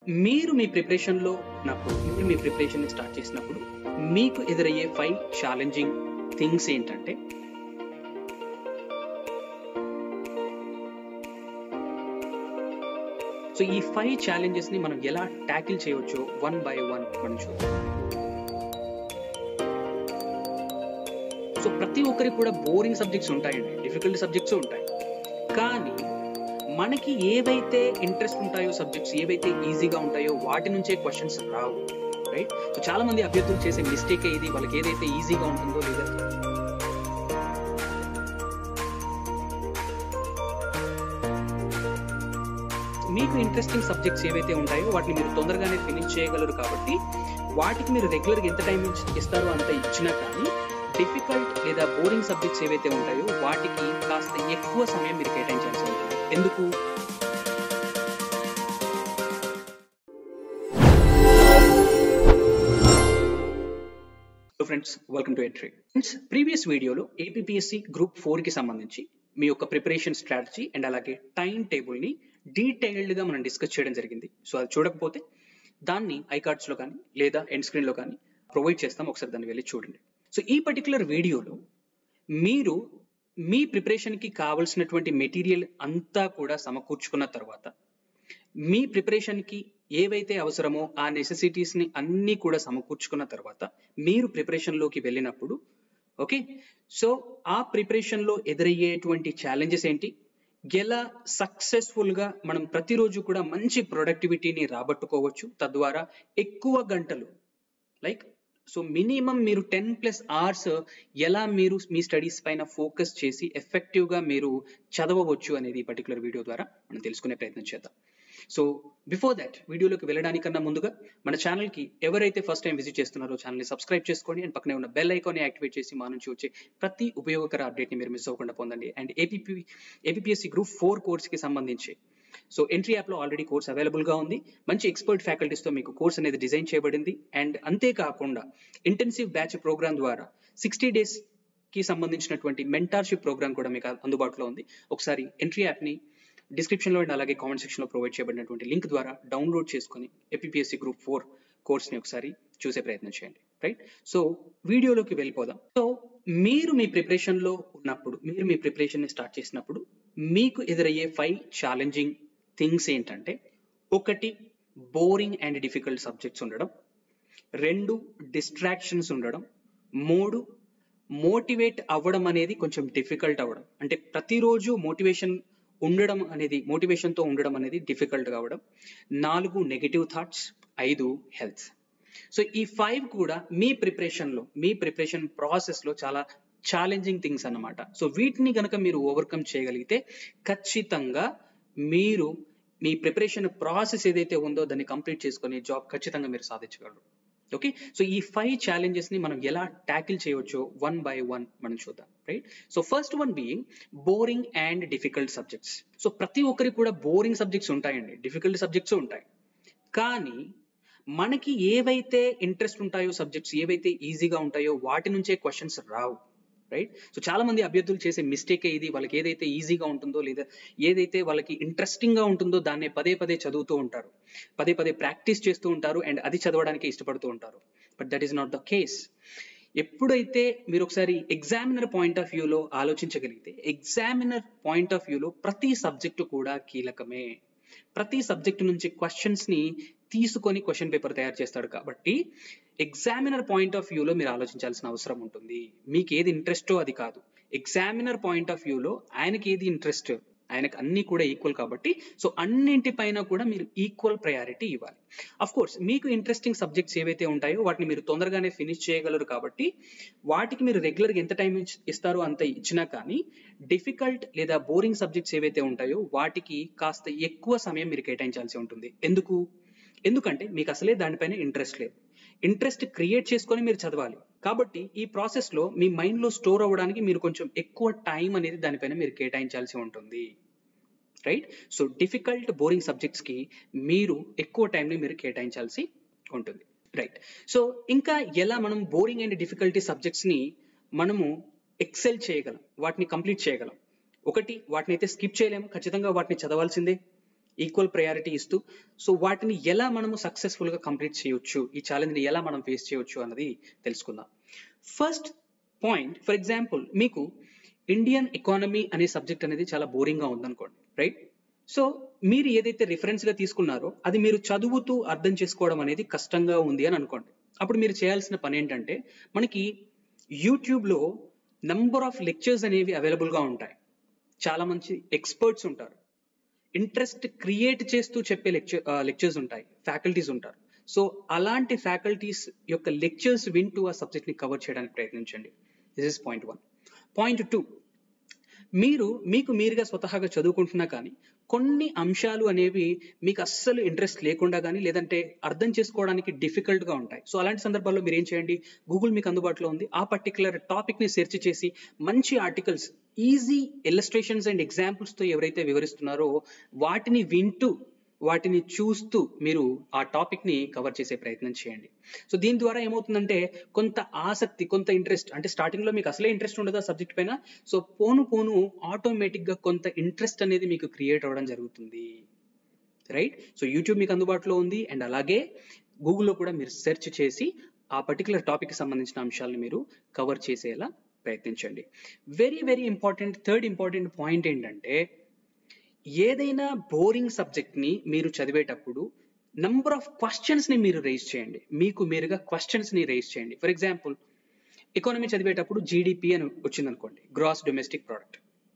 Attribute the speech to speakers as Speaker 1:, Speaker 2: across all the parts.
Speaker 1: మీరు మీ ప్రిపరేషన్లో ఉన్నప్పుడు మీరు మీ ప్రిపరేషన్ స్టార్ట్ చేసినప్పుడు మీకు ఎదురయ్యే ఫైవ్ ఛాలెంజింగ్ థింగ్స్ ఏంటంటే సో ఈ ఫైవ్ ఛాలెంజెస్ ని మనం ఎలా ట్యాకిల్ చేయవచ్చో వన్ బై వన్ మనం చూద్దాం సో ప్రతి ఒక్కరికి కూడా బోరింగ్ సబ్జెక్ట్స్ ఉంటాయండి డిఫికల్ట్ సబ్జెక్ట్స్ ఉంటాయి కానీ మనకి ఏవైతే ఇంట్రెస్ట్ ఉంటాయో సబ్జెక్ట్స్ ఏవైతే ఈజీగా ఉంటాయో వాటి నుంచే క్వశ్చన్స్ రావు రైట్ సో చాలా మంది అభ్యర్థులు చేసే మిస్టేక్ ఇది వాళ్ళకి ఏదైతే ఈజీగా ఉంటుందో లేదా మీకు ఇంట్రెస్టింగ్ సబ్జెక్ట్స్ ఏవైతే ఉంటాయో వాటిని మీరు తొందరగానే ఫినిష్ చేయగలరు కాబట్టి వాటికి మీరు రెగ్యులర్గా ఎంత టైం ఇస్తారో అంత ఇచ్చినా కానీ డిఫికల్ట్ లేదా బోరింగ్ సబ్జెక్ట్స్ ఏవైతే ఉంటాయో వాటికి కాస్త ఎక్కువ సమయం మీరు కేటాయించాల్సి ఉంటుంది ఎందుకు friends welcome to Entri friends previous వీడియోలో ఏపీఎస్సి గ్రూప్ ఫోర్ కి సంబంధించి మీ యొక్క ప్రిపరేషన్ స్ట్రాటజీ అండ్ అలాగే టైం టేబుల్ ని డీటెయిల్డ్ గా మనం డిస్కస్ చేయడం జరిగింది సో అది చూడకపోతే దాన్ని ఐకార్డ్స్ లో కానీ లేదా ఎండ్ స్క్రీన్ లో కానీ ప్రొవైడ్ చేస్తాం ఒకసారి దాన్ని వెళ్ళి చూడండి సో ఈ పర్టికులర్ వీడియోలో మీరు మీ ప్రిపరేషన్కి కావలసినటువంటి మెటీరియల్ అంతా కూడా సమకూర్చుకున్న తర్వాత మీ ప్రిపరేషన్కి ఏవైతే అవసరమో ఆ నెసెసిటీస్ని అన్నీ కూడా సమకూర్చుకున్న తర్వాత మీరు ప్రిపరేషన్లోకి వెళ్ళినప్పుడు ఓకే సో ఆ ప్రిపరేషన్లో ఎదురయ్యేటువంటి ఛాలెంజెస్ ఏంటి ఎలా సక్సెస్ఫుల్గా మనం ప్రతిరోజు కూడా మంచి ప్రొడక్టివిటీని రాబట్టుకోవచ్చు తద్వారా ఎక్కువ గంటలు లైక్ సో మినిమం మీరు టెన్ ప్లస్ అవర్స్ ఎలా మీరు మీ స్టడీస్ పైన ఫోకస్ చేసి ఎఫెక్టివ్గా మీరు చదవవచ్చు అనేది ఈ పర్టికులర్ వీడియో ద్వారా మనం తెలుసుకునే ప్రయత్నం చేద్దాం సో బిఫోర్ దాట్ వీడియోలోకి వెళ్ళడానికన్నా ముందుగా మన ఛానల్కి ఎవరైతే ఫస్ట్ టైం విజిట్ చేస్తున్నారో ఛానల్ని సబ్స్క్రైబ్ చేసుకోండి అండ్ పక్కనే ఉన్న బెల్ ఐకాన్ని యాక్టివేట్ చేసి మా నుంచి వచ్చే ప్రతి ఉపయోగకర అప్డేట్ని మీరు మిస్ అవ్వకుండా పొందండి and APP APSC group four కోర్స్కి సంబంధించి సో ఎంట్రీ యాప్లో ఆల్రెడీ కోర్స్ అవైలబుల్గా ఉంది మంచి ఎక్స్పర్ట్ ఫ్యాకల్టీస్తో మీకు కోర్స్ అనేది డిజైన్ చేయబడింది అండ్ అంతేకాకుండా ఇంటెన్సివ్ బ్యాచ్ ప్రోగ్రామ్ ద్వారా సిక్స్టీ డేస్ కి సంబంధించినటువంటి మెంటార్షిప్ ప్రోగ్రామ్ కూడా మీకు అందుబాటులో ఉంది ఒకసారి ఎంట్రీ యాప్ని డిస్క్రిప్షన్లో అండ్ అలాగే కామెంట్ సెక్షన్లో ప్రొవైడ్ చేయబడినటువంటి లింక్ ద్వారా డౌన్లోడ్ చేసుకొని ఏపీఎస్సి గ్రూప్ ఫోర్ కోర్స్ని ఒకసారి చూసే ప్రయత్నం చేయండి రైట్ సో వీడియోలోకి వెళ్ళిపోదాం సో మీరు మీ ప్రిపరేషన్లో ఉన్నప్పుడు మీరు మీ ప్రిపరేషన్ని స్టార్ట్ చేసినప్పుడు మీకు ఎదురయ్యే ఫైవ్ ఛాలెంజింగ్ థింగ్స్ ఏంటంటే ఒకటి బోరింగ్ అండ్ డిఫికల్ట్ సబ్జెక్ట్స్ ఉండడం రెండు డిస్ట్రాక్షన్స్ ఉండడం మూడు మోటివేట్ అవ్వడం అనేది కొంచెం డిఫికల్ట్ అవ్వడం అంటే ప్రతిరోజు మోటివేషన్ ఉండడం అనేది మోటివేషన్తో ఉండడం అనేది డిఫికల్ట్ కావడం నాలుగు నెగిటివ్ థాట్స్ ఐదు హెల్త్ సో ఈ ఫైవ్ కూడా మీ ప్రిపరేషన్లో మీ ప్రిపరేషన్ ప్రాసెస్లో చాలా ఛాలెంజింగ్ థింగ్స్ అన్నమాట సో వీటిని కనుక మీరు ఓవర్కమ్ చేయగలిగితే ఖచ్చితంగా మీరు మీ ప్రిపరేషన్ ప్రాసెస్ ఏదైతే ఉందో దాన్ని కంప్లీట్ చేసుకొని జాబ్ ఖచ్చితంగా మీరు సాధించగలరు ఓకే సో ఈ ఫైవ్ ఛాలెంజెస్ ని మనం ఎలా ట్యాకిల్ చేయవచ్చో వన్ బై వన్ మనం చూద్దాం right so first one being boring and difficult subjects so ప్రతి ఒక్కరికి కూడా బోరింగ్ సబ్జెక్ట్స్ ఉంటాయండి డిఫికల్ట్ సబ్జెక్ట్స్ ఉంటాయి కానీ మనకి ఏవైతే ఇంట్రెస్ట్ ఉంటాయో సబ్జెక్ట్స్ ఏవైతే ఈజీగా ఉంటాయో వాటి నుంచే క్వశ్చన్స్ రావు రైట్ సో చాలా మంది అభ్యర్థులు చేసే మిస్టేక్ ఇది వాళ్ళకి ఏదైతే ఈజీగా ఉంటుందో లేదా ఏదైతే వాళ్ళకి ఇంట్రెస్టింగ్ గా ఉంటుందో దాన్నే పదే పదే చదువుతూ ఉంటారు పదే పదే ప్రాక్టీస్ చేస్తూ ఉంటారు అండ్ అది చదవడానికి ఇష్టపడుతూ ఉంటారు but that is not the case ఎప్పుడైతే మీరు ఒకసారి ఎగ్జామినర్ పాయింట్ ఆఫ్ వ్యూలో ఆలోచించగలిగితే ఎగ్జామినర్ పాయింట్ ఆఫ్ వ్యూలో ప్రతి సబ్జెక్టు కూడా కీలకమే ప్రతి సబ్జెక్టు నుంచి క్వశ్చన్స్ ని తీసుకొని క్వశ్చన్ పేపర్ తయారు చేస్తాడు కాబట్టి ఎగ్జామినర్ పాయింట్ ఆఫ్ వ్యూలో మీరు ఆలోచించాల్సిన అవసరం ఉంటుంది మీకు ఏది ఇంట్రెస్టో అది కాదు ఎగ్జామినర్ పాయింట్ ఆఫ్ వ్యూలో ఆయనకి ఏది ఇంట్రెస్ట్ ఆయనకు అన్ని కూడా ఈక్వల్ కాబట్టి సో అన్నింటిపైన కూడా మీరు ఈక్వల్ ప్రయారిటీ ఇవ్వాలి అఫ్ కోర్స్ మీకు ఇంట్రెస్టింగ్ సబ్జెక్ట్స్ ఏవైతే ఉంటాయో వాటిని మీరు తొందరగానే ఫినిష్ చేయగలరు కాబట్టి వాటికి మీరు రెగ్యులర్గా ఎంత టైం ఇస్తారో అంత ఇచ్చినా కానీ డిఫికల్ట్ లేదా బోరింగ్ సబ్జెక్ట్స్ ఏవైతే ఉంటాయో వాటికి కాస్త ఎక్కువ సమయం మీరు కేటాయించాల్సి ఉంటుంది ఎందుకు ఎందుకంటే మీకు అసలే దానిపైన ఇంట్రెస్ట్ లేదు ఇంట్రెస్ట్ క్రియేట్ చేసుకొని మీరు చదవాలి కాబట్టి ఈ ప్రాసెస్లో మీ మైండ్లో స్టోర్ అవ్వడానికి మీరు కొంచెం ఎక్కువ టైం అనేది దానిపైన మీరు కేటాయించాల్సి ఉంటుంది రైట్ సో డిఫికల్ట్ బోరింగ్ సబ్జెక్ట్స్కి మీరు ఎక్కువ టైంని మీరు కేటాయించాల్సి ఉంటుంది రైట్ సో ఇంకా ఎలా మనం బోరింగ్ అండ్ డిఫికల్టీ సబ్జెక్ట్స్ని మనము ఎక్సెల్ చేయగలం వాటిని కంప్లీట్ చేయగలం ఒకటి వాటిని అయితే స్కిప్ చేయలేము ఖచ్చితంగా వాటిని చదవాల్సిందే ఈక్వల్ ప్రయారిటీ ఇస్తూ సో వాటిని ఎలా మనము సక్సెస్ఫుల్గా కంప్లీట్ చేయొచ్చు ఈ ఛాలెంజ్ని ఎలా మనం ఫేస్ చేయొచ్చు అన్నది తెలుసుకుందాం ఫస్ట్ పాయింట్ ఫర్ ఎగ్జాంపుల్ మీకు ఇండియన్ ఎకానమీ అనే సబ్జెక్ట్ అనేది చాలా బోరింగ్గా ఉందనుకోండి రైట్ సో మీరు ఏదైతే రిఫరెన్స్గా తీసుకున్నారో అది మీరు చదువుతూ అర్థం చేసుకోవడం అనేది కష్టంగా ఉంది అని అనుకోండి అప్పుడు మీరు చేయాల్సిన పని ఏంటంటే మనకి యూట్యూబ్లో నంబర్ ఆఫ్ లెక్చర్స్ అనేవి అవైలబుల్గా ఉంటాయి చాలా మంచి ఎక్స్పర్ట్స్ ఉంటారు ఇంట్రెస్ట్ క్రియేట్ చేస్తూ చెప్పే లెక్చర్ లెక్చర్స్ ఉంటాయి ఫ్యాకల్టీస్ ఉంటారు సో అలాంటి ఫ్యాకల్టీస్ యొక్క లెక్చర్స్ వింటూ ఆ సబ్జెక్ట్ని కవర్ చేయడానికి ప్రయత్నించండి this is point one point two మీరు మీకు మీరుగా స్వతహాగా చదువుకుంటున్నా కానీ కొన్ని అంశాలు అనేవి మీకు అస్సలు ఇంట్రెస్ట్ లేకుండా కానీ లేదంటే అర్థం చేసుకోవడానికి డిఫికల్ట్గా ఉంటాయి సో అలాంటి సందర్భాల్లో మీరు ఏం చేయండి గూగుల్ మీకు అందుబాటులో ఉంది ఆ పర్టికులర్ టాపిక్ని సెర్చ్ చేసి మంచి ఆర్టికల్స్ ఈజీ ఇల్లస్ట్రేషన్స్ అండ్ ఎగ్జాంపుల్స్తో ఎవరైతే వివరిస్తున్నారో వాటిని వింటూ వాటిని చూస్తూ మీరు ఆ టాపిక్ని కవర్ చేసే ప్రయత్నం చేయండి సో దీని ద్వారా ఏమవుతుందంటే కొంత ఆసక్తి కొంత ఇంట్రెస్ట్ అంటే స్టార్టింగ్లో మీకు అసలే ఇంట్రెస్ట్ ఉండదు ఆ సబ్జెక్ట్ పైన సో పోను పోను ఆటోమేటిక్గా కొంత ఇంట్రెస్ట్ అనేది మీకు క్రియేట్ అవ్వడం జరుగుతుంది రైట్ సో యూట్యూబ్ మీకు అందుబాటులో ఉంది అండ్ అలాగే గూగుల్లో కూడా మీరు సెర్చ్ చేసి ఆ పర్టికులర్ టాపిక్కి సంబంధించిన అంశాలను మీరు కవర్ చేసేలా ప్రయత్నించండి very very important third important point ఏంటంటే ఏదైనా బోరింగ్ సబ్జెక్ట్ని మీరు చదివేటప్పుడు నంబర్ ఆఫ్ క్వశ్చన్స్ని మీరు రేస్ చేయండి మీకు మీరుగా క్వశ్చన్స్ని రేస్ చేయండి ఫర్ ఎగ్జాంపుల్ ఎకానమీ చదివేటప్పుడు జీడిపి అని వచ్చిందనుకోండి గ్రాస్ డొమెస్టిక్ ప్రోడక్ట్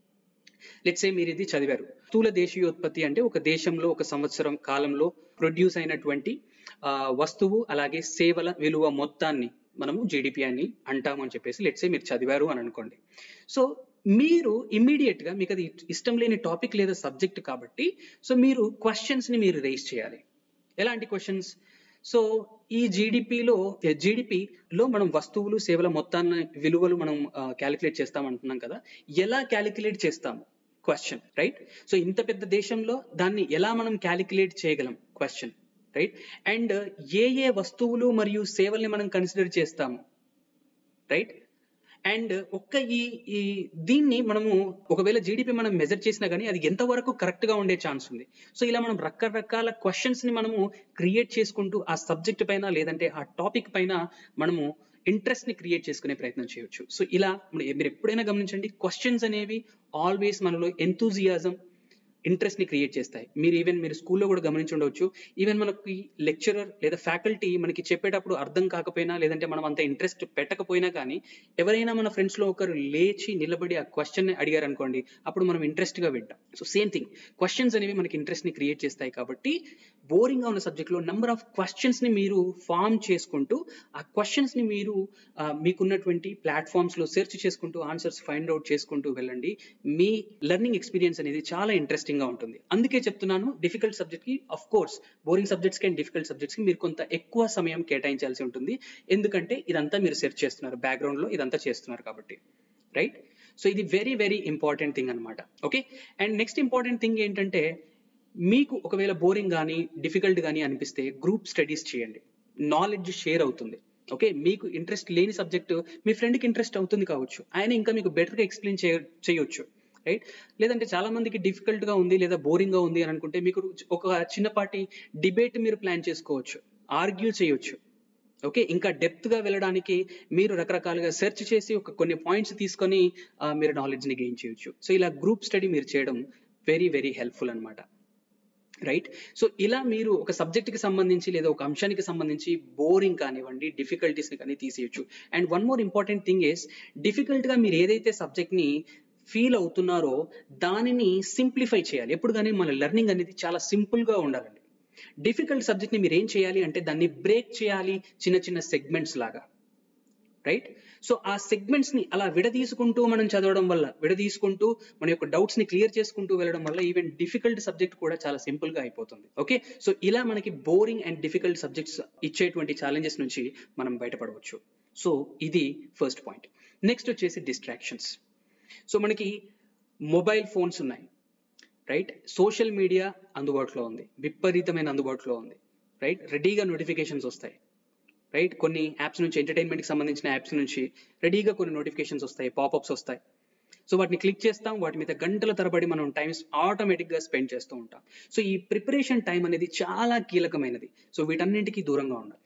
Speaker 1: లెట్స్ ఏ మీరు ఇది చదివారు స్థూల దేశీయోత్పత్తి అంటే ఒక దేశంలో ఒక సంవత్సరం కాలంలో ప్రొడ్యూస్ అయినటువంటి వస్తువు అలాగే సేవల విలువ మొత్తాన్ని మనము జీడిపి అని అంటాము అని చెప్పేసి లెట్స్ ఏ మీరు చదివారు అని అనుకోండి సో మీరు ఇమ్మీడియట్ గా మీకు అది ఇష్టం లేని టాపిక్ లేదా సబ్జెక్ట్ కాబట్టి సో మీరు క్వశ్చన్స్ ని మీరు రేస్ చేయాలి ఎలాంటి క్వశ్చన్స్ సో ఈ జీడిపిలో జీడిపిలో మనం వస్తువులు సేవల మొత్తాన్ని విలువలు మనం క్యాలిక్యులేట్ చేస్తాం అంటున్నాం కదా ఎలా క్యాలిక్యులేట్ చేస్తాము క్వశ్చన్ రైట్ సో ఇంత పెద్ద దేశంలో దాన్ని ఎలా మనం క్యాలిక్యులేట్ చేయగలం క్వశ్చన్ రైట్ అండ్ ఏ ఏ వస్తువులు మరియు సేవల్ని మనం కన్సిడర్ చేస్తాము రైట్ అండ్ ఒక్క ఈ ఈ దీన్ని మనము ఒకవేళ జీడిపి మనం మెజర్ చేసినా కానీ అది ఎంతవరకు కరెక్ట్గా ఉండే ఛాన్స్ ఉంది సో ఇలా మనం రకరకాల క్వశ్చన్స్ని మనము క్రియేట్ చేసుకుంటూ ఆ సబ్జెక్ట్ పైన లేదంటే ఆ టాపిక్ పైన మనము ఇంట్రెస్ట్ని క్రియేట్ చేసుకునే ప్రయత్నం చేయొచ్చు సో ఇలా మీరు ఎప్పుడైనా గమనించండి క్వశ్చన్స్ అనేవి ఆల్వేస్ మనలో ఎంతూజియాజం ఇంట్రెస్ట్ ని క్రియేట్ చేస్తాయి మీరు ఈవెన్ మీరు స్కూల్లో కూడా గమనించి ఉండవచ్చు ఈవెన్ మనకి లెక్చరర్ లేదా ఫ్యాకల్టీ మనకి చెప్పేటప్పుడు అర్థం కాకపోయినా లేదంటే మనం అంత ఇంట్రెస్ట్ పెట్టకపోయినా కానీ ఎవరైనా మన ఫ్రెండ్స్ లో ఒకరు లేచి నిలబడి ఆ క్వశ్చన్ అడిగారు అనుకోండి అప్పుడు మనం ఇంట్రెస్ట్ గా వింటాం సో సేమ్ థింగ్ క్వశ్చన్స్ అనేవి మనకి ఇంట్రెస్ట్ ని క్రియేట్ చేస్తాయి కాబట్టి బోరింగ్ గా ఉన్న సబ్జెక్ట్ లో నెంబర్ ఆఫ్ క్వశ్చన్స్ ని మీరు ఫామ్ చేసుకుంటూ ఆ క్వశ్చన్స్ ని మీరు మీకున్నటువంటి ప్లాట్ఫామ్స్ లో సెర్చ్ చేసుకుంటూ ఆన్సర్స్ ఫైండ్ అవుట్ చేసుకుంటూ వెళ్ళండి మీ లెర్నింగ్ ఎక్స్పీరియన్స్ అనేది చాలా ఇంట్రెస్టింగ్ గా ఉంటుంది అందుకే చెప్తున్నాను డిఫికల్ట్ సబ్జెక్ట్ కి అఫ్ కోర్స్ బోరింగ్ సబ్జెక్ట్స్ కి అండ్ డిఫికల్ట్ సబ్జెక్ట్స్ కి మీరు కొంత ఎక్కువ సమయం కేటాయించాల్సి ఉంటుంది ఎందుకంటే ఇదంతా మీరు సెర్చ్ చేస్తున్నారు బ్యాక్గ్రౌండ్ లో ఇదంతా చేస్తున్నారు కాబట్టి రైట్ సో ఇది వెరీ వెరీ ఇంపార్టెంట్ థింగ్ అనమాట okay and next important thing ఏంటంటే మీకు ఒకవేళ బోరింగ్ కానీ డిఫికల్ట్ కానీ అనిపిస్తే గ్రూప్ స్టడీస్ చేయండి నాలెడ్జ్ షేర్ అవుతుంది ఓకే మీకు ఇంట్రెస్ట్ లేని సబ్జెక్ట్ మీ ఫ్రెండ్కి ఇంట్రెస్ట్ అవుతుంది కావచ్చు ఆయన ఇంకా మీకు బెటర్గా ఎక్స్ప్లెయిన్ చేయ చేయొచ్చు రైట్ లేదంటే చాలా మందికి డిఫికల్ట్ గా ఉంది లేదా బోరింగ్ గా ఉంది అని అనుకుంటే మీకు ఒక చిన్నపాటి డిబేట్ మీరు ప్లాన్ చేసుకోవచ్చు ఆర్గ్యూ చేయొచ్చు ఓకే ఇంకా డెప్త్ గా వెళ్ళడానికి మీరు రకరకాలుగా సెర్చ్ చేసి ఒక కొన్ని పాయింట్స్ తీసుకొని మీరు నాలెడ్జ్ ని గెయిన్ చేయొచ్చు సో ఇలా గ్రూప్ స్టడీ మీరు చేయడం వెరీ వెరీ హెల్ప్ఫుల్ అనమాట రైట్ సో ఇలా మీరు ఒక సబ్జెక్ట్కి సంబంధించి లేదా ఒక అంశానికి సంబంధించి బోరింగ్ కానివ్వండి డిఫికల్టీస్ని కానీ తీసేయచ్చు and one more important thing is డిఫికల్ట్గా మీరు ఏదైతే సబ్జెక్ట్ని ఫీల్ అవుతున్నారో దానిని సింప్లిఫై చేయాలి ఎప్పుడు కానీ మన లెర్నింగ్ అనేది చాలా సింపుల్గా ఉండాలండి డిఫికల్ట్ సబ్జెక్ట్ని మీరు ఏం చేయాలి అంటే దాన్ని బ్రేక్ చేయాలి చిన్న చిన్న సెగ్మెంట్స్ లాగా రైట్ సో ఆ సెగ్మెంట్స్ ని అలా విడదీసుకుంటూ మనం చదవడం వల్ల విడదీసుకుంటూ మన యొక్క డౌట్స్ ని క్లియర్ చేసుకుంటూ వెళ్ళడం వల్ల ఈవెన్ డిఫికల్ట్ సబ్జెక్ట్ కూడా చాలా సింపుల్ గా అయిపోతుంది ఓకే సో ఇలా మనకి బోరింగ్ అండ్ డిఫికల్ట్ సబ్జెక్ట్స్ ఇచ్చేటువంటి ఛాలెంజెస్ నుంచి మనం బయటపడవచ్చు సో ఇది ఫస్ట్ పాయింట్ నెక్స్ట్ వచ్చేసి డిస్ట్రాక్షన్స్ సో మనకి మొబైల్ ఫోన్స్ ఉన్నాయి రైట్ సోషల్ మీడియా అందుబాటులో ఉంది విపరీతమైన అందుబాటులో ఉంది రైట్ రెడీగా నోటిఫికేషన్స్ వస్తాయి రైట్ కొన్ని యాప్స్ నుంచి ఎంటర్టైన్మెంట్కి సంబంధించిన యాప్స్ నుంచి రెడీగా కొన్ని నోటిఫికేషన్స్ వస్తాయి పాపప్స్ వస్తాయి సో వాటిని క్లిక్ చేస్తాం వాటి మీద గంటల తరబడి మనం టైమ్స్ ఆటోమేటిక్గా స్పెండ్ చేస్తూ ఉంటాం సో ఈ ప్రిపరేషన్ టైం అనేది చాలా కీలకమైనది సో వీటన్నింటికి దూరంగా ఉండాలి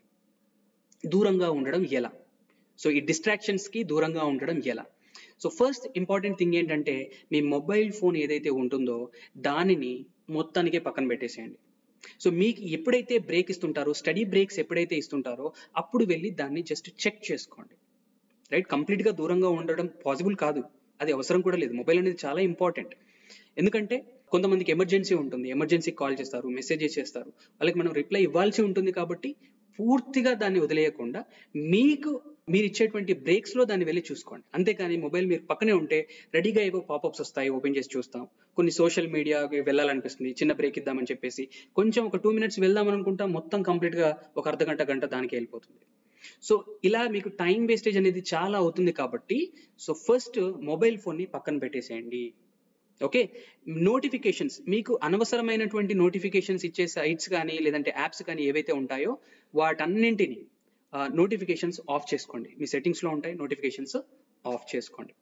Speaker 1: దూరంగా ఉండడం ఎలా సో ఈ డిస్ట్రాక్షన్స్కి దూరంగా ఉండడం ఎలా సో ఫస్ట్ ఇంపార్టెంట్ థింగ్ ఏంటంటే మీ మొబైల్ ఫోన్ ఏదైతే ఉంటుందో దానిని మొత్తానికే పక్కన పెట్టేసేయండి సో మీకు ఎప్పుడైతే బ్రేక్ ఇస్తుంటారో స్టడీ బ్రేక్స్ ఎప్పుడైతే ఇస్తుంటారో అప్పుడు వెళ్ళి దాన్ని జస్ట్ చెక్ చేసుకోండి రైట్ కంప్లీట్గా దూరంగా ఉండడం పాసిబుల్ కాదు అది అవసరం కూడా లేదు మొబైల్ అనేది చాలా ఇంపార్టెంట్ ఎందుకంటే కొంతమందికి ఎమర్జెన్సీ ఉంటుంది ఎమర్జెన్సీ కాల్ చేస్తారు మెసేజెస్ చేస్తారు వాళ్ళకి మనం రిప్లై ఇవ్వాల్సి ఉంటుంది కాబట్టి పూర్తిగా దాన్ని వదిలేయకుండా మీకు మీరు ఇచ్చేటువంటి బ్రేక్స్ లో దాన్ని వెళ్ళి చూసుకోండి అంతేకాని మొబైల్ మీరు పక్కనే ఉంటే రెడీగా ఏవో పాపప్స్ వస్తాయి ఓపెన్ చేసి చూస్తాం కొన్ని సోషల్ మీడియాకి వెళ్ళాలనిపిస్తుంది చిన్న బ్రేక్ ఇద్దామని చెప్పేసి కొంచెం ఒక టూ మినిట్స్ వెళ్దాం అనుకుంటాం మొత్తం కంప్లీట్ గా ఒక అర్ధ గంట గంట దానికి వెళ్ళిపోతుంది సో ఇలా మీకు టైం వేస్టేజ్ అనేది చాలా అవుతుంది కాబట్టి సో ఫస్ట్ మొబైల్ ఫోన్ని పక్కన పెట్టేసేయండి ఓకే నోటిఫికేషన్స్ మీకు అనవసరమైనటువంటి నోటిఫికేషన్స్ ఇచ్చే సైట్స్ కానీ లేదంటే యాప్స్ కానీ ఏవైతే ఉంటాయో వాటన్నింటిని నోటిఫికేషన్స్ ఆఫ్ చేసుకోండి మీ సెట్టింగ్స్లో ఉంటాయి నోటిఫికేషన్స్ ఆఫ్ చేసుకోండి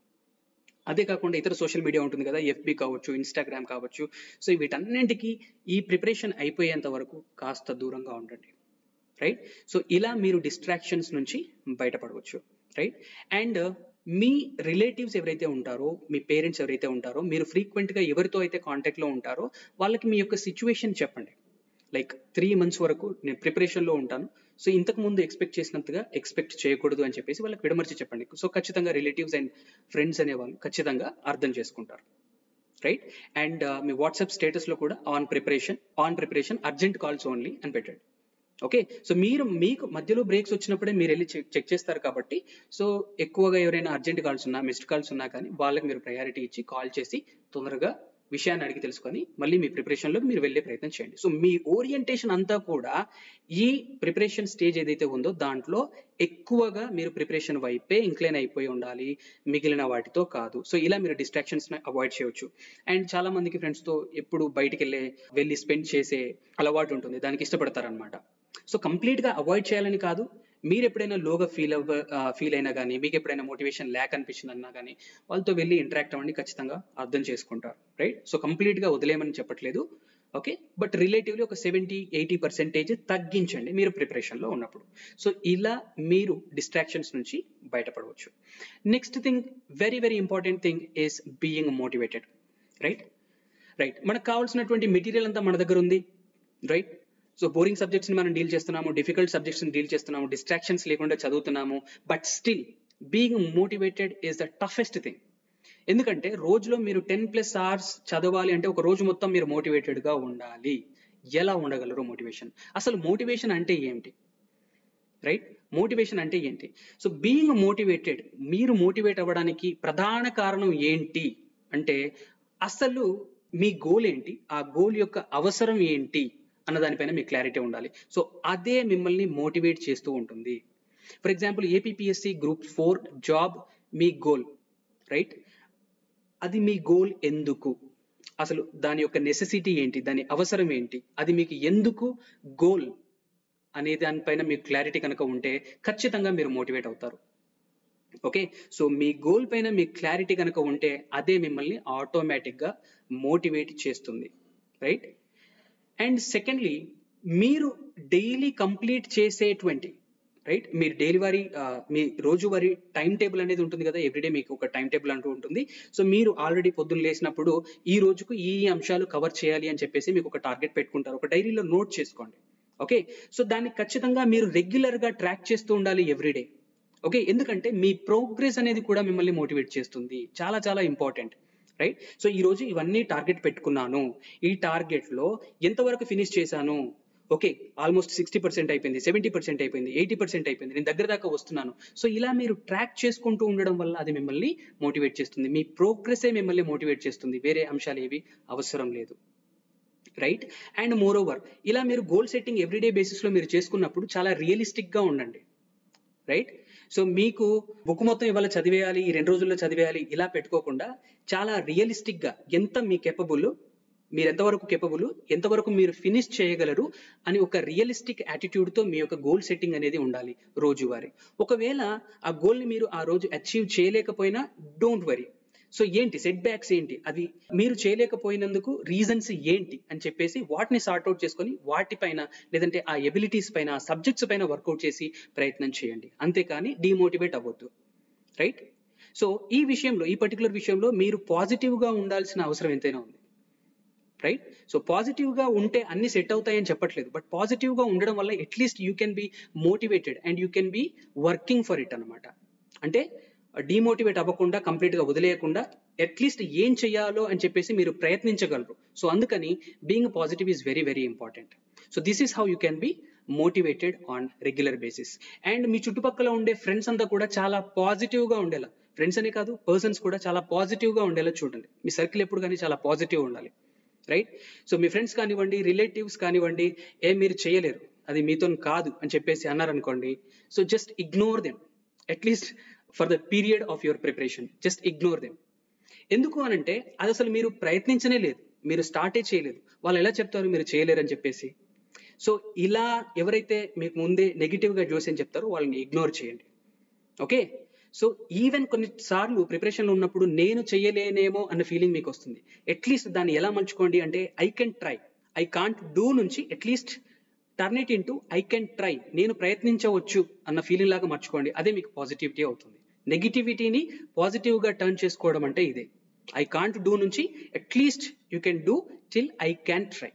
Speaker 1: అదే కాకుండా ఇతర సోషల్ మీడియా ఉంటుంది కదా ఎఫ్బి కావచ్చు ఇన్స్టాగ్రామ్ కావచ్చు సో వీటన్నింటికి ఈ ప్రిపరేషన్ అయిపోయేంత వరకు కాస్త దూరంగా ఉండండి రైట్ సో ఇలా మీరు డిస్ట్రాక్షన్స్ నుంచి బయటపడవచ్చు రైట్ అండ్ మీ రిలేటివ్స్ ఎవరైతే ఉంటారో మీ పేరెంట్స్ ఎవరైతే ఉంటారో మీరు ఫ్రీక్వెంట్గా ఎవరితో అయితే కాంటాక్ట్లో ఉంటారో వాళ్ళకి మీ యొక్క సిచ్యువేషన్ చెప్పండి లైక్ త్రీ మంత్స్ వరకు నేను ప్రిపరేషన్లో ఉంటాను సో ఇంతకు ముందు ఎక్స్పెక్ట్ చేసినంతగా ఎక్స్పెక్ట్ చేయకూడదు అని చెప్పేసి వాళ్ళకి విడమర్చి చెప్పండి సో ఖచ్చితంగా రిలేటివ్స్ అండ్ ఫ్రెండ్స్ అనేవాళ్ళు ఖచ్చితంగా అర్థం చేసుకుంటారు రైట్ అండ్ మీ వాట్సాప్ స్టేటస్లో కూడా on preparation on preparation urgent calls only అని పెట్టండి ఓకే సో మీరు మీకు మధ్యలో బ్రేక్స్ వచ్చినప్పుడే మీరు వెళ్ళి చెక్ చెక్ చేస్తారు కాబట్టి సో ఎక్కువగా ఎవరైనా అర్జెంట్ కాల్స్ ఉన్నా మిస్డ్ కాల్స్ ఉన్నా కానీ వాళ్ళకి మీరు ప్రయారిటీ ఇచ్చి కాల్ చేసి తొందరగా విషయాన్ని అడిగి తెలుసుకొని మళ్ళీ మీ ప్రిపరేషన్లోకి మీరు వెళ్ళే ప్రయత్నం చేయండి సో మీ ఓరియంటేషన్ అంతా కూడా ఈ ప్రిపరేషన్ స్టేజ్ ఏదైతే ఉందో దాంట్లో ఎక్కువగా మీరు ప్రిపరేషన్ వైపే ఇంక్లైన్ అయిపోయి ఉండాలి మిగిలిన వాటితో కాదు సో ఇలా మీరు డిస్ట్రాక్షన్స్ అవాయిడ్ చేయొచ్చు అండ్ చాలా మందికి ఫ్రెండ్స్తో ఎప్పుడు బయటికి వెళ్ళే వెళ్ళి స్పెండ్ చేసే అలవాటు ఉంటుంది దానికి ఇష్టపడతారనమాట సో కంప్లీట్గా అవాయిడ్ చేయాలని కాదు మీరు ఎప్పుడైనా లోగా ఫీల్ అవ్వ ఫీల్ అయినా కానీ మీకు ఎప్పుడైనా మోటివేషన్ ల్యాక్ అనిపించింది అన్నా కానీ వాళ్ళతో వెళ్ళి ఇంటరాక్ట్ అవ్వండి ఖచ్చితంగా అర్థం చేసుకుంటారు రైట్ సో కంప్లీట్గా వదిలేయమని చెప్పట్లేదు ఓకే బట్ రిలేటివ్లీ ఒక సెవెంటీ ఎయిటీ పర్సెంటేజ్ తగ్గించండి మీరు ప్రిపరేషన్లో ఉన్నప్పుడు సో ఇలా మీరు డిస్ట్రాక్షన్స్ నుంచి బయటపడవచ్చు next thing very very important thing is being motivated right right మనకు కావాల్సినటువంటి మెటీరియల్ అంతా మన దగ్గర ఉంది రైట్ సో బోరింగ్ సబ్జెక్ట్స్ని మనం డీల్ చేస్తున్నాము డిఫికల్ట్ సబ్జెక్ట్స్ని డీల్ చేస్తున్నాము డిస్ట్రాక్షన్స్ లేకుండా చదువుతున్నాము but still being motivated is the toughest thing ఎందుకంటే రోజులో మీరు టెన్ ప్లస్ అవర్స్ చదవాలి అంటే ఒక రోజు మొత్తం మీరు మోటివేటెడ్గా ఉండాలి ఎలా ఉండగలరు మోటివేషన్ అసలు మోటివేషన్ అంటే ఏంటి రైట్ మోటివేషన్ అంటే ఏంటి సో బీయింగ్ మోటివేటెడ్ మీరు మోటివేట్ అవ్వడానికి ప్రధాన కారణం ఏంటి అంటే అసలు మీ గోల్ ఏంటి ఆ గోల్ యొక్క అవసరం ఏంటి అన్న దానిపైన మీకు క్లారిటీ ఉండాలి సో అదే మిమ్మల్ని మోటివేట్ చేస్తూ ఉంటుంది for example APSC group four job మీ గోల్ రైట్ అది మీ గోల్ ఎందుకు అసలు దాని యొక్క నెసెసిటీ ఏంటి దాని అవసరం ఏంటి అది మీకు ఎందుకు గోల్ అనే దానిపైన మీకు క్లారిటీ కనుక ఉంటే ఖచ్చితంగా మీరు మోటివేట్ అవుతారు ఓకే సో మీ గోల్ పైన మీ క్లారిటీ కనుక ఉంటే అదే మిమ్మల్ని ఆటోమేటిక్గా మోటివేట్ చేస్తుంది రైట్ అండ్ సెకండ్లీ మీరు డైలీ కంప్లీట్ చేసేటువంటి రైట్ మీరు డైలీ వారీ మీ రోజువారీ టైం టేబుల్ అనేది ఉంటుంది కదా ఎవ్రీడే మీకు ఒక టైం టేబుల్ అంటూ ఉంటుంది సో మీరు ఆల్రెడీ పొద్దున్న లేసినప్పుడు ఈ రోజుకు ఈ అంశాలు కవర్ చేయాలి అని చెప్పేసి మీకు ఒక టార్గెట్ పెట్టుకుంటారు ఒక డైరీలో నోట్ చేసుకోండి ఓకే సో దాన్ని ఖచ్చితంగా మీరు రెగ్యులర్గా ట్రాక్ చేస్తూ ఉండాలి ఎవ్రీడే ఓకే ఎందుకంటే మీ ప్రోగ్రెస్ అనేది కూడా మిమ్మల్ని మోటివేట్ చేస్తుంది చాలా చాలా ఇంపార్టెంట్ రైట్ సో ఈ రోజు ఇవన్నీ టార్గెట్ పెట్టుకున్నాను ఈ టార్గెట్లో ఎంతవరకు ఫినిష్ చేశాను ఓకే ఆల్మోస్ట్ సిక్స్టీ పర్సెంట్ అయిపోయింది సెవెంటీ పర్సెంట్ అయిపోయింది ఎయిటీ పర్సెంట్ అయిపోయింది నేను దగ్గర దాకా వస్తున్నాను సో ఇలా మీరు ట్రాక్ చేసుకుంటూ ఉండడం వల్ల అది మిమ్మల్ని మోటివేట్ చేస్తుంది మీ ప్రోగ్రెసే మిమ్మల్ని మోటివేట్ చేస్తుంది వేరే అంశాలు ఏవి అవసరం లేదు రైట్ అండ్ మోర్ ఓవర్ ఇలా మీరు గోల్ సెట్టింగ్ ఎవ్రీడే బేసిస్లో మీరు చేసుకున్నప్పుడు చాలా రియలిస్టిక్గా ఉండండి రైట్ సో మీకు బుక్ మొత్తం ఇవాళ చదివేయాలి ఈ రెండు రోజుల్లో చదివేయాలి ఇలా పెట్టుకోకుండా చాలా రియలిస్టిక్గా ఎంత మీ కెపబుల్ మీరు ఎంతవరకు కెపబుల్ ఎంతవరకు మీరు ఫినిష్ చేయగలరు అని ఒక రియలిస్టిక్ యాటిట్యూడ్తో మీ యొక్క గోల్ సెట్టింగ్ అనేది ఉండాలి రోజువారీ ఒకవేళ ఆ గోల్ని మీరు ఆ రోజు అచీవ్ చేయలేకపోయినా డోంట్ వరీ సో ఏంటి సెట్ బ్యాక్స్ ఏంటి అది మీరు చేయలేకపోయినందుకు రీజన్స్ ఏంటి అని చెప్పేసి వాటిని సార్ట్అవుట్ చేసుకొని వాటిపైన లేదంటే ఆ ఎబిలిటీస్ పైన ఆ సబ్జెక్ట్స్ పైన వర్కౌట్ చేసి ప్రయత్నం చేయండి అంతేకాని డిమోటివేట్ అవ్వద్దు రైట్ సో ఈ విషయంలో ఈ పర్టికులర్ విషయంలో మీరు పాజిటివ్గా ఉండాల్సిన అవసరం ఎంతైనా ఉంది రైట్ సో పాజిటివ్గా ఉంటే అన్ని సెట్ అవుతాయని చెప్పట్లేదు బట్ పాజిటివ్గా ఉండడం వల్ల at least you can be motivated and you can be working for it అనమాట అంటే డిమోటివేట్ అవ్వకుండా కంప్లీట్గా వదిలేయకుండా అట్లీస్ట్ ఏం చేయాలో అని చెప్పేసి మీరు ప్రయత్నించగలరు సో అందుకని being positive is very very important so this is how you can be motivated on regular basis and మీ చుట్టుపక్కల ఉండే ఫ్రెండ్స్ అంతా కూడా చాలా పాజిటివ్గా ఉండేలా ఫ్రెండ్స్ అనే కాదు పర్సన్స్ కూడా చాలా పాజిటివ్గా ఉండేలా చూడండి మీ సర్కిల్ ఎప్పుడు కానీ చాలా పాజిటివ్ ఉండాలి రైట్ సో మీ ఫ్రెండ్స్ కానివ్వండి రిలేటివ్స్ కానివ్వండి ఏ మీరు చేయలేరు అది మీతో కాదు అని చెప్పేసి అన్నారనుకోండి so just ignore them at least for the period of your preparation just ignore them ఎందుకు అనంటే అది అసలు మీరు ప్రయత్నించనే లేదు మీరు స్టార్టే చేయలేదు వాళ్ళు ఎలా చెప్తారు మీరు చేయలేరు అని చెప్పేసి సో ఇలా ఎవరైతే మీకు ముందే నెగిటివ్గా జోసి అని చెప్తారో వాళ్ళని ఇగ్నోర్ చేయండి ఓకే సో ఈవెన్ కొన్నిసార్లు ప్రిపరేషన్లో ఉన్నప్పుడు నేను చేయలేనేమో అన్న ఫీలింగ్ మీకు వస్తుంది అట్లీస్ట్ దాన్ని ఎలా మలుచుకోండి అంటే I can try I can't do నుంచి at least turn it into I can try నేను ప్రయత్నించవచ్చు అన్న ఫీలింగ్ లాగా మర్చుకోండి అదే మీకు పాజిటివిటీ అవుతుంది నెగిటివిటీని పాజిటివ్గా టర్న్ చేసుకోవడం అంటే ఇదే ఐ కాంట్ డూ నుంచి at least you can do till I can try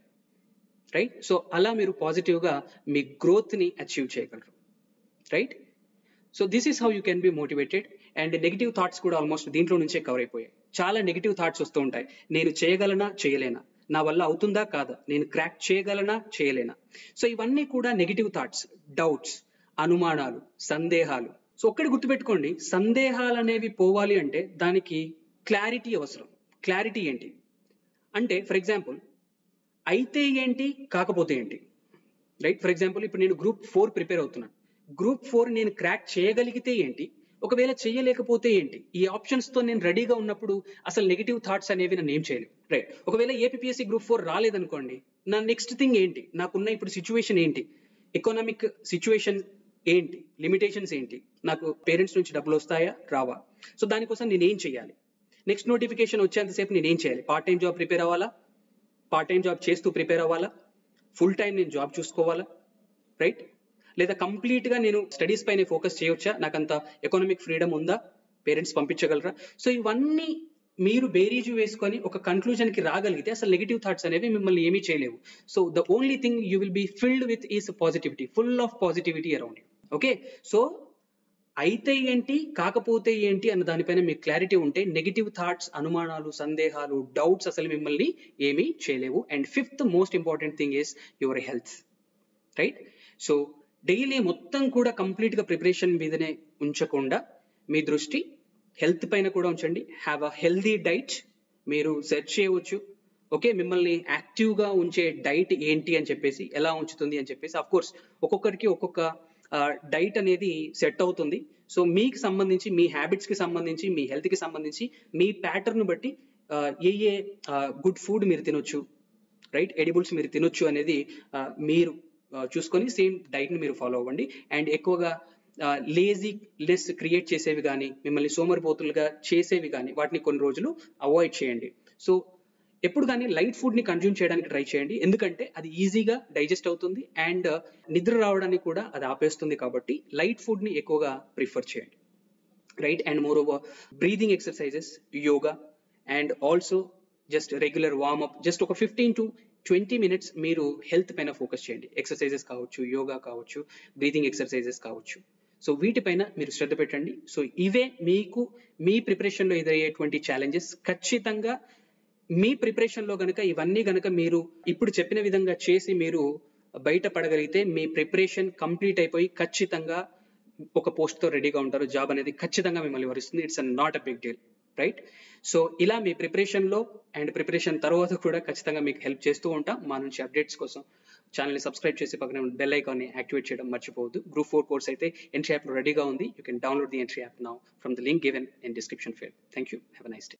Speaker 1: right so అలా మీరు పాజిటివ్గా మీ గ్రోత్ని అచీవ్ చేయగలరు right so this is how you can be motivated and negative thoughts కూడా ఆల్మోస్ట్ దీంట్లో నుంచే కవర్ అయిపోయాయి చాలా నెగిటివ్ థాట్స్ వస్తూ ఉంటాయి నేను చేయగలనా చేయలేనా నా వల్ల అవుతుందా కాదా నేను క్రాక్ చేయగలనా చేయలేనా సో ఇవన్నీ కూడా నెగిటివ్ థాట్స్ డౌట్స్ అనుమానాలు సందేహాలు సో ఒక్కటి గుర్తుపెట్టుకోండి సందేహాలు అనేవి పోవాలి అంటే దానికి క్లారిటీ అవసరం క్లారిటీ ఏంటి అంటే ఫర్ ఎగ్జాంపుల్ అయితే ఏంటి కాకపోతే ఏంటి రైట్ ఫర్ ఎగ్జాంపుల్ ఇప్పుడు నేను గ్రూప్ ఫోర్ ప్రిపేర్ అవుతున్నాను గ్రూప్ ఫోర్ నేను క్రాక్ చేయగలిగితే ఏంటి ఒకవేళ చేయలేకపోతే ఏంటి ఈ ఆప్షన్స్ తో నేను రెడీగా ఉన్నప్పుడు అసలు నెగిటివ్ థాట్స్ అనేవి నన్ను ఏం చేయలేవు రైట్ ఒకవేళ ఏపీఎస్సీ గ్రూప్ ఫోర్ రాలేదనుకోండి నా నెక్స్ట్ థింగ్ ఏంటి నాకున్న ఇప్పుడు సిచ్యువేషన్ ఏంటి ఎకనామిక్ సిచ్యువేషన్ ఏంటి లిమిటేషన్స్ ఏంటి నాకు పేరెంట్స్ నుంచి డబ్బులు వస్తాయా రావా సో దానికోసం నేను ఏం చేయాలి నెక్స్ట్ నోటిఫికేషన్ వచ్చేంతసేపు నేను ఏం చేయాలి పార్ట్ టైం జాబ్ ప్రిపేర్ అవ్వాలా పార్ట్ టైం జాబ్ చేస్తూ ప్రిపేర్ అవ్వాలా ఫుల్ టైం నేను జాబ్ చూసుకోవాలా రైట్ లేదా కంప్లీట్ గా నేను స్టడీస్ పైన ఫోకస్ చేయొచ్చా నాకంత ఎకనామిక్ ఫ్రీడమ్ ఉందా పేరెంట్స్ పంపించగలరా సో ఇవన్నీ మీరు బేరీజు వేసుకొని ఒక కన్క్లూజన్ కి రాగలిగితే అసలు నెగిటివ్ థాట్స్ అనేవి మిమ్మల్ని ఏమీ చేయలేవు so the only thing you will be filled with is positivity full of positivity around you okay so అయితే ఏంటి కాకపోతే ఏంటి అన్న దానిపైన మీకు క్లారిటీ ఉంటే నెగిటివ్ థాట్స్ అనుమానాలు సందేహాలు డౌట్స్ అసలు మిమ్మల్ని ఏమీ చేయలేవు and fifth most important thing is your health right so daily మొత్తం కూడా కంప్లీట్ గా ప్రిపరేషన్ మీదనే ఉంచకుండా మీ దృష్టి హెల్త్ పైన కూడా ఉంచండి హ్యావ్ అ హెల్దీ డైట్ మీరు సెర్చ్ చేయవచ్చు ఓకే మిమ్మల్ని యాక్టివ్ గా ఉంచే డైట్ ఏంటి అని చెప్పేసి ఎలా ఉంచుతుంది అని చెప్పేసి అఫ్ కోర్స్ ఒక్కొక్కరికి ఒక్కొక్క డైట్ అనేది సెట్ అవుతుంది సో మీకు సంబంధించి మీ హ్యాబిట్స్ కి సంబంధించి మీ హెల్త్ కి సంబంధించి మీ ప్యాటర్న్ బట్టి ఏ ఏ గుడ్ ఫుడ్ మీరు తినొచ్చు రైట్ ఎడిబుల్స్ మీరు తినొచ్చు అనేది మీరు చూసుకొని సేమ్ డైట్ని మీరు ఫాలో అవ్వండి అండ్ ఎక్కువగా లేజీ లెస్ క్రియేట్ చేసేవి కానీ మిమ్మల్ని సోమరిపోతులుగా చేసేవి కానీ వాటిని కొన్ని రోజులు అవాయిడ్ చేయండి సో ఎప్పుడు కానీ లైట్ ఫుడ్ ని కన్జ్యూమ్ చేయడానికి ట్రై చేయండి ఎందుకంటే అది ఈజీగా డైజెస్ట్ అవుతుంది అండ్ నిద్ర రావడానికి కూడా అది ఆపేస్తుంది కాబట్టి లైట్ ఫుడ్ ని ఎక్కువగా ప్రిఫర్ చేయండి right and moreover breathing exercises yoga and also just regular warm up just ఒక ఫిఫ్టీన్ టు ట్వంటీ మినిట్స్ మీరు హెల్త్ పైన ఫోకస్ చేయండి ఎక్సర్సైజెస్ కావచ్చు యోగా కావచ్చు బ్రీతింగ్ ఎక్సర్సైజెస్ కావచ్చు సో వీటిపైన మీరు శ్రద్ధ పెట్టండి సో ఇవే మీకు మీ ప్రిపరేషన్లో ఎదురయ్యేటువంటి ఛాలెంజెస్ ఖచ్చితంగా మీ ప్రిపరేషన్లో గనుక ఇవన్నీ గనుక మీరు ఇప్పుడు చెప్పిన విధంగా చేసి మీరు బయటపడగలిగితే మీ ప్రిపరేషన్ కంప్లీట్ అయిపోయి ఖచ్చితంగా ఒక పోస్ట్తో రెడీగా ఉంటారు జాబ్ అనేది ఖచ్చితంగా మిమ్మల్ని వరిస్తుంది it's not a big deal right so ఇలా మీ ప్రిపరేషన్లో అండ్ ప్రిపరేషన్ తర్వాత కూడా ఖచ్చితంగా మీకు హెల్ప్ చేస్తూ ఉంటాం మా నుంచి అప్డేట్స్ కోసం ఛానల్ని సబ్స్క్రైబ్ చేసి పక్కన బెల్ ఐకాన్ని యాక్టివేట్ చేయడం మర్చిపోవద్దు గ్రూప్ ఫోర్ కోర్స్ అయితే ఎంట్రీ యాప్ రెడీగా ఉంది you can download the Entri app now from the link given in description field thank you have nice day